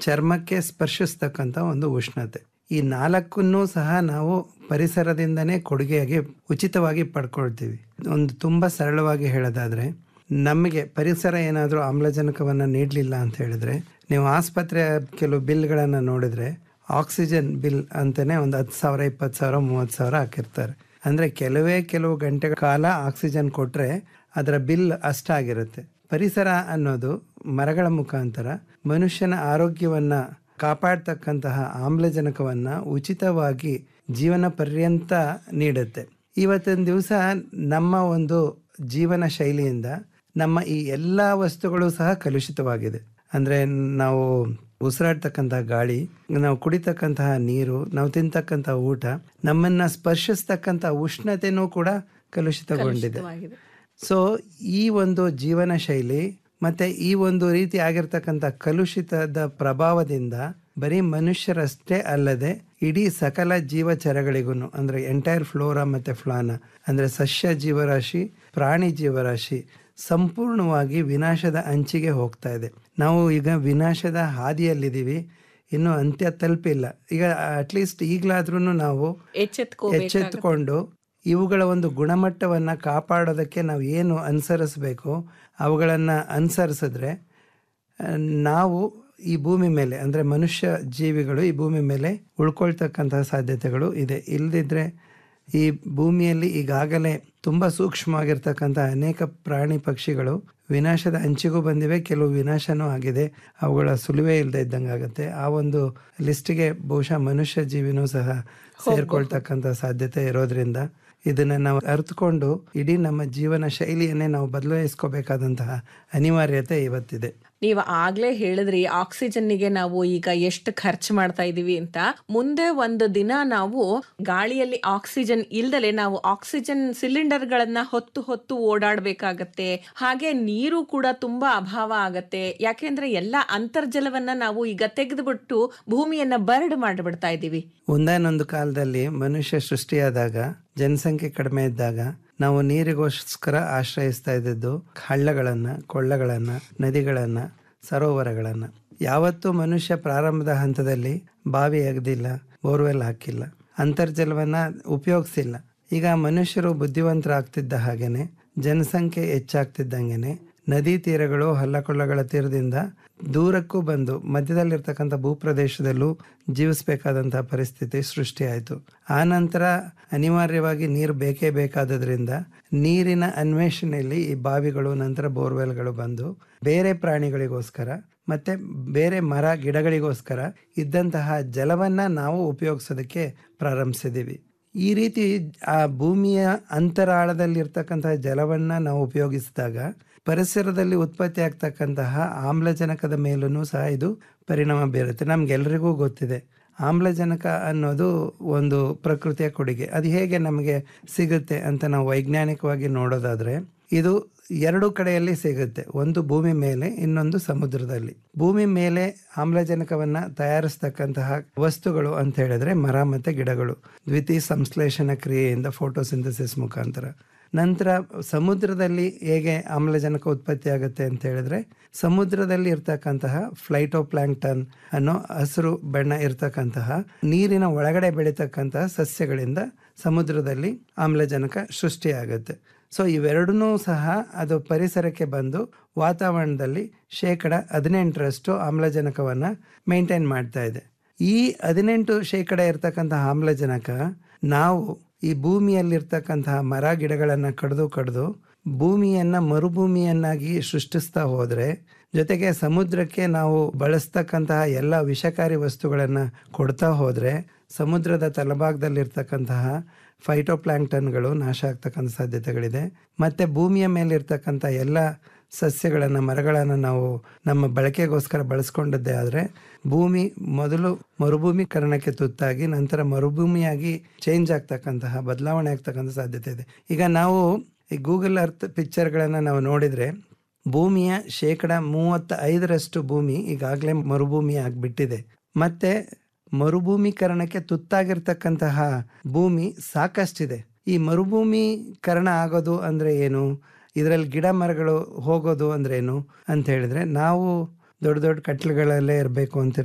ಚರ್ಮಕ್ಕೆ ಸ್ಪರ್ಶಿಸ್ತಕ್ಕಂಥ ಒಂದು ಉಷ್ಣತೆ ಈ ನಾಲ್ಕನ್ನೂ ಸಹ ನಾವು ಪರಿಸರದಿಂದನೇ ಕೊಡುಗೆಯಾಗಿ ಉಚಿತವಾಗಿ ಪಡ್ಕೊಳ್ತೀವಿ ಒಂದು ತುಂಬ ಸರಳವಾಗಿ ಹೇಳೋದಾದ್ರೆ ನಮಗೆ ಪರಿಸರ ಏನಾದರೂ ಆಮ್ಲಜನಕವನ್ನು ನೀಡಲಿಲ್ಲ ಅಂತ ಹೇಳಿದ್ರೆ ನೀವು ಆಸ್ಪತ್ರೆ ಕೆಲವು ಬಿಲ್ಗಳನ್ನು ನೋಡಿದ್ರೆ ಆಕ್ಸಿಜನ್ ಬಿಲ್ ಅಂತಾನೆ ಒಂದು ಹತ್ತು ಸಾವಿರ ಇಪ್ಪತ್ತು ಸಾವಿರ ಮೂವತ್ತು ಸಾವಿರ ಹಾಕಿರ್ತಾರೆ ಅಂದರೆ ಕೆಲವೇ ಕೆಲವು ಗಂಟೆಗಳ ಕಾಲ ಆಕ್ಸಿಜನ್ ಕೊಟ್ಟರೆ ಅದರ ಬಿಲ್ ಅಷ್ಟಾಗಿರುತ್ತೆ ಪರಿಸರ ಅನ್ನೋದು ಮರಗಳ ಮುಖಾಂತರ ಮನುಷ್ಯನ ಆರೋಗ್ಯವನ್ನು ಕಾಪಾಡ್ತಕ್ಕಂತಹ ಆಮ್ಲಜನಕವನ್ನು ಉಚಿತವಾಗಿ ಜೀವನ ಪರ್ಯಂತ ನೀಡುತ್ತೆ ಇವತ್ತಿನ ದಿವಸ ನಮ್ಮ ಒಂದು ಜೀವನ ಶೈಲಿಯಿಂದ ನಮ್ಮ ಈ ಎಲ್ಲ ವಸ್ತುಗಳು ಸಹ ಕಲುಷಿತವಾಗಿದೆ ಅಂದರೆ ನಾವು ಉಸಿರಾಡ್ತಕ್ಕಂತಹ ಗಾಳಿ ನಾವು ಕುಡಿತಕ್ಕಂತಹ ನೀರು ನಾವು ತಿಂತಕ್ಕಂತಹ ಊಟ ನಮ್ಮನ್ನ ಸ್ಪರ್ಶಿಸ್ತಕ್ಕಂಥ ಉಷ್ಣತೆನೂ ಕೂಡ ಕಲುಷಿತಗೊಂಡಿದೆ ಸೊ ಈ ಒಂದು ಜೀವನ ಶೈಲಿ ಮತ್ತೆ ಈ ಒಂದು ರೀತಿ ಆಗಿರ್ತಕ್ಕಂಥ ಕಲುಷಿತದ ಪ್ರಭಾವದಿಂದ ಬರೀ ಮನುಷ್ಯರಷ್ಟೇ ಅಲ್ಲದೆ ಇಡೀ ಸಕಲ ಜೀವಚರಗಳಿಗೂ ಅಂದ್ರೆ ಎಂಟೈರ್ ಫ್ಲೋರಾ ಮತ್ತೆ ಫ್ಲಾನ ಅಂದ್ರೆ ಸಸ್ಯ ಜೀವರಾಶಿ ಪ್ರಾಣಿ ಜೀವರಾಶಿ ಸಂಪೂರ್ಣವಾಗಿ ವಿನಾಶದ ಅಂಚಿಗೆ ಹೋಗ್ತಾ ಇದೆ ನಾವು ಈಗ ವಿನಾಶದ ಹಾದಿಯಲ್ಲಿದ್ದೀವಿ ಇನ್ನು ಅಂತ್ಯ ತಲುಪಿಲ್ಲ ಈಗ ಅಟ್ಲೀಸ್ಟ್ ಈಗಲಾದ್ರೂ ನಾವು ಎಚ್ಚೆತ್ಕೊಂಡು ಇವುಗಳ ಒಂದು ಗುಣಮಟ್ಟವನ್ನು ಕಾಪಾಡೋದಕ್ಕೆ ನಾವು ಏನು ಅನುಸರಿಸಬೇಕು ಅವುಗಳನ್ನು ಅನುಸರಿಸಿದ್ರೆ ನಾವು ಈ ಭೂಮಿ ಮೇಲೆ ಅಂದರೆ ಮನುಷ್ಯ ಜೀವಿಗಳು ಈ ಭೂಮಿ ಮೇಲೆ ಉಳ್ಕೊಳ್ತಕ್ಕಂತಹ ಸಾಧ್ಯತೆಗಳು ಇದೆ ಇಲ್ಲದಿದ್ದರೆ ಈ ಭೂಮಿಯಲ್ಲಿ ಈಗಾಗಲೇ ತುಂಬ ಸೂಕ್ಷ್ಮವಾಗಿರ್ತಕ್ಕಂಥ ಅನೇಕ ಪ್ರಾಣಿ ಪಕ್ಷಿಗಳು ವಿನಾಶದ ಅಂಚಿಗೂ ಬಂದಿವೆ ಕೆಲವು ವಿನಾಶನೂ ಆಗಿದೆ ಅವುಗಳ ಸುಳಿವೇ ಇಲ್ಲದೆ ಇದ್ದಂಗೆ ಆಗುತ್ತೆ ಆ ಒಂದು ಲಿಸ್ಟಿಗೆ ಬಹುಶಃ ಮನುಷ್ಯ ಜೀವಿನೂ ಸಹ ಸೇರ್ಕೊಳ್ತಕ್ಕಂಥ ಸಾಧ್ಯತೆ ಇರೋದ್ರಿಂದ ಇದನ್ನ ನಾವು ಅರ್ಥಕೊಂಡು ಇಡೀ ನಮ್ಮ ಜೀವನ ಶೈಲಿಯನ್ನೇ ನಾವು ಬದಲಾಯಿಸ್ಕೋಬೇಕಾದಂತಹ ಅನಿವಾರ್ಯತೆ ಇವತ್ತಿದೆ ನೀವು ಆಗ್ಲೇ ಹೇಳಿದ್ರಿ ಆಕ್ಸಿಜನ್ನಿಗೆ ನಾವು ಈಗ ಎಷ್ಟು ಖರ್ಚು ಮಾಡ್ತಾ ಇದೀವಿ ಅಂತ ಮುಂದೆ ಒಂದು ದಿನ ನಾವು ಗಾಳಿಯಲ್ಲಿ ಆಕ್ಸಿಜನ್ ಇಲ್ದಲೆ ನಾವು ಆಕ್ಸಿಜನ್ ಸಿಲಿಂಡರ್ ಗಳನ್ನ ಹೊತ್ತು ಹೊತ್ತು ಓಡಾಡ್ಬೇಕಾಗತ್ತೆ ಹಾಗೆ ನೀರು ಕೂಡ ತುಂಬಾ ಅಭಾವ ಆಗತ್ತೆ ಯಾಕೆಂದ್ರೆ ಎಲ್ಲಾ ಅಂತರ್ಜಲವನ್ನ ನಾವು ಈಗ ತೆಗೆದುಬಿಟ್ಟು ಭೂಮಿಯನ್ನ ಬರಡು ಮಾಡಿಬಿಡ್ತಾ ಇದೀವಿ ಒಂದಾನೊಂದು ಕಾಲದಲ್ಲಿ ಮನುಷ್ಯ ಸೃಷ್ಟಿಯಾದಾಗ ಜನಸಂಖ್ಯೆ ಕಡಿಮೆ ಇದ್ದಾಗ ನಾವು ನೀರಿಗೋಸ್ಕರ ಆಶ್ರಯಿಸ್ತಾ ಇದ್ದದ್ದು ಹಳ್ಳಗಳನ್ನ ಕೊಳ್ಳಗಳನ್ನ ನದಿಗಳನ್ನ ಸರೋವರಗಳನ್ನ ಯಾವತ್ತೂ ಮನುಷ್ಯ ಪ್ರಾರಂಭದ ಹಂತದಲ್ಲಿ ಬಾವಿ ಅಗದಿಲ್ಲ ಬೋರ್ವೆಲ್ ಹಾಕಿಲ್ಲ ಅಂತರ್ಜಲವನ್ನ ಉಪಯೋಗಿಸಿಲ್ಲ ಈಗ ಮನುಷ್ಯರು ಬುದ್ಧಿವಂತರಾಗ್ತಿದ್ದ ಹಾಗೇನೆ ಜನಸಂಖ್ಯೆ ಹೆಚ್ಚಾಗ್ತಿದ್ದಂಗೆನೆ ನದಿ ತೀರಗಳು ಹಳ್ಳಕೊಳ್ಳಗಳ ತೀರದಿಂದ ದೂರಕ್ಕೂ ಬಂದು ಮಧ್ಯದಲ್ಲಿರ್ತಕ್ಕಂಥ ಭೂಪ್ರದೇಶದಲ್ಲೂ ಜೀವಿಸಬೇಕಾದಂತಹ ಪರಿಸ್ಥಿತಿ ಸೃಷ್ಟಿಯಾಯಿತು ಆ ನಂತರ ಅನಿವಾರ್ಯವಾಗಿ ನೀರು ಬೇಕೇ ಬೇಕಾದದ್ರಿಂದ ನೀರಿನ ಅನ್ವೇಷಣೆಯಲ್ಲಿ ಈ ಬಾವಿಗಳು ನಂತರ ಬೋರ್ವೆಲ್ಗಳು ಬಂದು ಬೇರೆ ಪ್ರಾಣಿಗಳಿಗೋಸ್ಕರ ಮತ್ತೆ ಬೇರೆ ಮರ ಗಿಡಗಳಿಗೋಸ್ಕರ ಇದ್ದಂತಹ ಜಲವನ್ನ ನಾವು ಉಪಯೋಗಿಸೋದಕ್ಕೆ ಪ್ರಾರಂಭಿಸಿದ್ದೀವಿ ಈ ರೀತಿ ಆ ಭೂಮಿಯ ಅಂತರಾಳದಲ್ಲಿರ್ತಕ್ಕಂತಹ ಜಲವನ್ನ ನಾವು ಉಪಯೋಗಿಸಿದಾಗ ಪರಿಸರದಲ್ಲಿ ಉತ್ಪತ್ತಿ ಆಗ್ತಕ್ಕಂತಹ ಆಮ್ಲಜನಕದ ಮೇಲೂ ಸಹ ಇದು ಪರಿಣಾಮ ಬೀರುತ್ತೆ ನಮ್ಗೆಲ್ರಿಗೂ ಗೊತ್ತಿದೆ ಆಮ್ಲಜನಕ ಅನ್ನೋದು ಒಂದು ಪ್ರಕೃತಿಯ ಕೊಡುಗೆ ಅದು ಹೇಗೆ ನಮಗೆ ಸಿಗುತ್ತೆ ಅಂತ ನಾವು ವೈಜ್ಞಾನಿಕವಾಗಿ ನೋಡೋದಾದ್ರೆ ಇದು ಎರಡು ಕಡೆಯಲ್ಲಿ ಸಿಗುತ್ತೆ ಒಂದು ಭೂಮಿ ಮೇಲೆ ಇನ್ನೊಂದು ಸಮುದ್ರದಲ್ಲಿ ಭೂಮಿ ಮೇಲೆ ಆಮ್ಲಜನಕವನ್ನ ತಯಾರಿಸ್ತಕ್ಕಂತಹ ವಸ್ತುಗಳು ಅಂತ ಹೇಳಿದ್ರೆ ಮರ ಮತ್ತೆ ಗಿಡಗಳು ದ್ವಿತೀಯ ಸಂಶ್ಲೇಷಣ ಕ್ರಿಯೆಯಿಂದ ಫೋಟೋಸಿಂಥಸಿಸ್ ಮುಖಾಂತರ ನಂತರ ಸಮುದ್ರದಲ್ಲಿ ಹೇಗೆ ಆಮ್ಲಜನಕ ಉತ್ಪತ್ತಿ ಆಗುತ್ತೆ ಅಂತ ಹೇಳಿದ್ರೆ ಸಮುದ್ರದಲ್ಲಿ ಇರ್ತಕ್ಕಂತಹ ಫ್ಲೈಟೋಪ್ಲಾಂಕ್ಟನ್ ಅನ್ನೋ ಹಸಿರು ಬಣ್ಣ ಇರ್ತಕ್ಕಂತಹ ನೀರಿನ ಒಳಗಡೆ ಬೆಳೀತಕ್ಕಂತಹ ಸಸ್ಯಗಳಿಂದ ಸಮುದ್ರದಲ್ಲಿ ಆಮ್ಲಜನಕ ಸೃಷ್ಟಿಯಾಗುತ್ತೆ ಸೊ ಇವೆರಡನ್ನೂ ಸಹ ಅದು ಪರಿಸರಕ್ಕೆ ಬಂದು ವಾತಾವರಣದಲ್ಲಿ ಶೇಕಡ ಹದಿನೆಂಟರಷ್ಟು ಆಮ್ಲಜನಕವನ್ನು ಮೇಂಟೈನ್ ಮಾಡ್ತಾ ಇದೆ ಈ ಹದಿನೆಂಟು ಶೇಕಡ ಇರ್ತಕ್ಕಂತಹ ಆಮ್ಲಜನಕ ನಾವು ಈ ಭೂಮಿಯಲ್ಲಿರ್ತಕ್ಕಂತಹ ಮರ ಗಿಡಗಳನ್ನು ಕಡಿದು ಕಡಿದು ಭೂಮಿಯನ್ನ ಮರುಭೂಮಿಯನ್ನಾಗಿ ಸೃಷ್ಟಿಸ್ತಾ ಹೋದ್ರೆ ಜೊತೆಗೆ ಸಮುದ್ರಕ್ಕೆ ನಾವು ಬಳಸ್ತಕ್ಕಂತಹ ಎಲ್ಲ ವಿಷಕಾರಿ ವಸ್ತುಗಳನ್ನು ಕೊಡ್ತಾ ಹೋದ್ರೆ ಸಮುದ್ರದ ತಳಭಾಗದಲ್ಲಿರ್ತಕ್ಕಂತಹ ಫೈಟೋಪ್ಲಾಂಕ್ಟನ್ಗಳು ನಾಶ ಆಗ್ತಕ್ಕಂಥ ಸಾಧ್ಯತೆಗಳಿದೆ ಮತ್ತೆ ಭೂಮಿಯ ಮೇಲಿರ್ತಕ್ಕಂಥ ಎಲ್ಲ ಸಸ್ಯಗಳನ್ನು ಮರಗಳನ್ನು ನಾವು ನಮ್ಮ ಬಳಕೆಗೋಸ್ಕರ ಬಳಸ್ಕೊಂಡದ್ದೇ ಆದರೆ ಭೂಮಿ ಮೊದಲು ಮರುಭೂಮೀಕರಣಕ್ಕೆ ತುತ್ತಾಗಿ ನಂತರ ಮರುಭೂಮಿಯಾಗಿ ಚೇಂಜ್ ಆಗ್ತಕ್ಕಂತಹ ಬದಲಾವಣೆ ಆಗ್ತಕ್ಕಂಥ ಸಾಧ್ಯತೆ ಇದೆ ಈಗ ನಾವು ಈ ಗೂಗಲ್ ಅರ್ತ್ ಪಿಕ್ಚರ್ಗಳನ್ನು ನಾವು ನೋಡಿದರೆ ಭೂಮಿಯ ಶೇಕಡ ಮೂವತ್ತ ಐದರಷ್ಟು ಭೂಮಿ ಈಗಾಗಲೇ ಮರುಭೂಮಿ ಆಗಿಬಿಟ್ಟಿದೆ ಮತ್ತೆ ಮರುಭೂಮೀಕರಣಕ್ಕೆ ತುತ್ತಾಗಿರ್ತಕ್ಕಂತಹ ಭೂಮಿ ಸಾಕಷ್ಟಿದೆ ಈ ಮರುಭೂಮೀಕರಣ ಆಗೋದು ಅಂದ್ರೆ ಏನು ಇದರಲ್ಲಿ ಗಿಡ ಮರಗಳು ಹೋಗೋದು ಅಂದ್ರೆ ಏನು ಅಂತ ಹೇಳಿದ್ರೆ ನಾವು ದೊಡ್ಡ ದೊಡ್ಡ ಕಟ್ಲುಗಳಲ್ಲೇ ಇರಬೇಕು ಅಂತ